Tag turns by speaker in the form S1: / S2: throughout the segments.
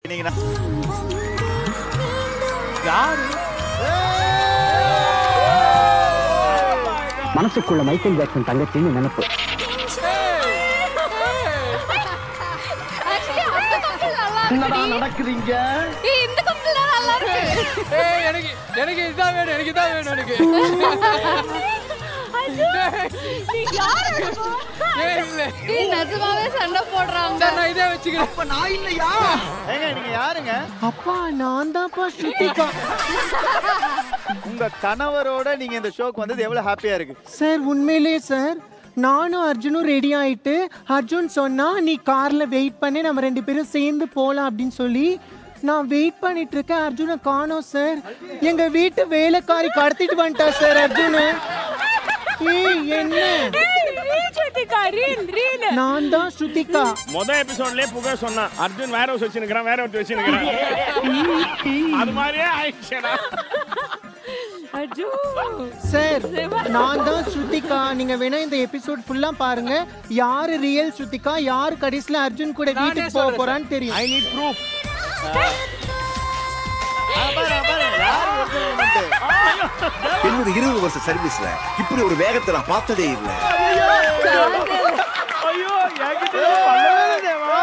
S1: நீங்க நான்- யாரு
S2: மனசுக்குள்ள மைக்கேல் ஜாக்சன் தங்கச்சின்னு நினைப்பு
S3: என்னடா நடக்குதுங்க
S4: இந்த கம்பெனி நல்லா இருக்கு
S5: ஏய் எனக்கு எனக்கு இதான் வேணும் எனக்கு இதான் வேணும் எனக்கு
S4: நீ யாரு
S5: ஏய் இல்ல
S4: டேய் நிஜமாவே சண்டை போடுறாங்க
S5: நான் இதே வச்சுக்கிறேன்
S3: அப்ப நான் இல்லையா
S1: ஏங்க நீங்க யாருங்க
S3: அப்பா நான் தான்ப்பா ஸ்ருதிகா
S1: உங்க கணவரோட நீங்க இந்த ஷோக்கு வந்தது எவ்வளவு ஹாப்பியா இருக்கு
S3: சார் உண்மையிலே சார் நானும் அர்ஜுனும் ரெடி ஆயிட்டு அர்ஜுன் சொன்னா நீ கார்ல வெயிட் பண்ணி நம்ம ரெண்டு பேரும் சேர்ந்து போலாம் அப்படின்னு சொல்லி நான் வெயிட் பண்ணிட்டு இருக்கேன் அர்ஜுனை காணோம் சார் எங்க வீட்டு வேலைக்காரி கடத்திட்டு வந்துட்டா சார் அர்ஜுனு ஏய் என்ன நான் தான் ஸ்ருதிகா
S6: முத எபிசோட்லயே புகழ் சொன்னான் அர்ஜுன் வேற ஹவுஸ் வச்சுருக்கிறான் வேற ஹவுஸ் வச்சுருக்கிறான் அது மாதிரியே ஆயிடுச்சேடா
S3: சார் நான் தான் ஸ்ருதிகா நீங்க வேணா இந்த எபிசோட் ஃபுல்லா பாருங்க யாரு ரியல் ஸ்ருதிகா யாரு கடைசில அர்ஜுன் கூட வீட்டுக்கு போக போறான்னு தெரியும்
S6: ஐ நீட் ப்ரூஃப்
S7: என்னோட இருபது வருஷ சர்வீஸ்ல இப்படி ஒரு வேகத்தை நான் பார்த்ததே இல்லை
S6: ஐயோ என்கிட்ட சொல்லவே தேவா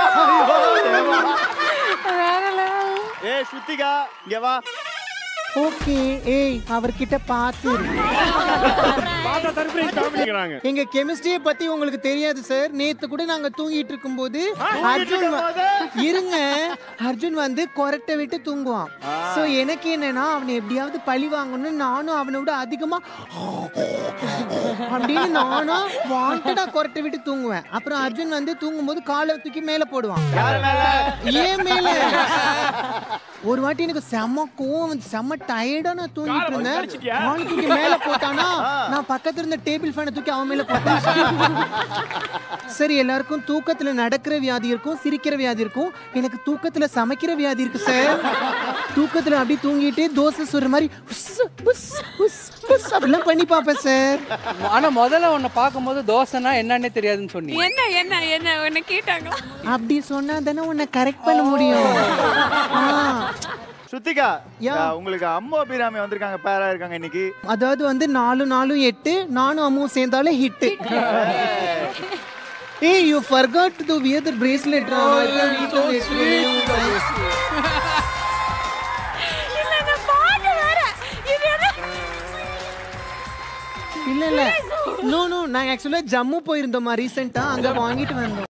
S1: ஏ ஸ்ருத்திகா இங்க வா
S3: ஓகே ஏய் அவர்கிட்ட பாத்து
S6: பார்த்தா சர்ப்ரைஸ் காமிக்கிறாங்க
S3: எங்க கெமிஸ்ட்ரியை பத்தி உங்களுக்கு தெரியாது சார் நேத்து கூட நாங்க தூங்கிட்டு இருக்கும்போது அர்ஜுன் வ- இருங்க அர்ஜுன் வந்து கொரட்டை விட்டு தூங்குவான் சோ எனக்கு என்னன்னா அவனை எப்படியாவது பழி வாங்கணும்னு நானும் அவனை விட அதிகமா அப்படின்னு நானும் வாண்டடா கொரட்டை விட்டு தூங்குவேன் அப்புறம் அர்ஜுன் வந்து தூங்கும்போது காலை தூக்கி மேல போடுவான் ஏன் மேல ஒரு வாட்டி எனக்கு செம்ம கோவம் வந்து செம்ம டயர்டா நான் தூங்கிட்டு
S6: காலை
S3: இருந்தேன்
S6: வலிச்சிட்டியா?
S3: கால் தூக்கி மேல போட்டானா நான் பக்கத்துல இருந்த டேபிள் ஃபேனை தூக்கி அவன் மேல போட்டேன் சரி எல்லாருக்கும் தூக்கத்துல நடக்கிற வியாதி இருக்கும் சிரிக்கிற வியாதி இருக்கும் எனக்கு தூக்கத்துல சமைக்கிற வியாதி இருக்கு சார் தூக்கத்துல அப்படியே தூங்கிட்டு தோசை சுடுற மாதிரி உஸ், உஸ், உஸ், உஸ் அப்படிலாம் பண்ணி பார்ப்பேன் சார்
S5: ஆனா முதல்ல உன்னை பார்க்கும்போது தோசைனா என்னன்னே தெரியாதுன்னு சொன்னீங்க
S4: என்ன என்ன என்ன உன்னை கேட்டாங்க
S3: அப்படி சொன்னா தானே உன்னை கரெக்ட் பண்ண முடியும் ஆ.
S1: ஸ்ருத்திகா
S3: யா.
S1: ஆ, உங்களுக்கு அம்மு அபிராமி வந்திருக்காங்க பேரா இருக்காங்க இன்னைக்கு
S3: அதாவது வந்து நாலு நாலும் எட்டு நானும் அம்மும் சேர்ந்தாலே ஹிட் ஏய் you forgot to wear the bracelet ரா
S4: இல்ல நான் பாட்டு வேற இது என்ன
S3: இல்ல இல்ல நோ நோ நாங்க ஆக்சுவலா ஜம்மு போயிருந்தோமா ரீசெண்டா அங்க வாங்கிட்டு வந்தோம்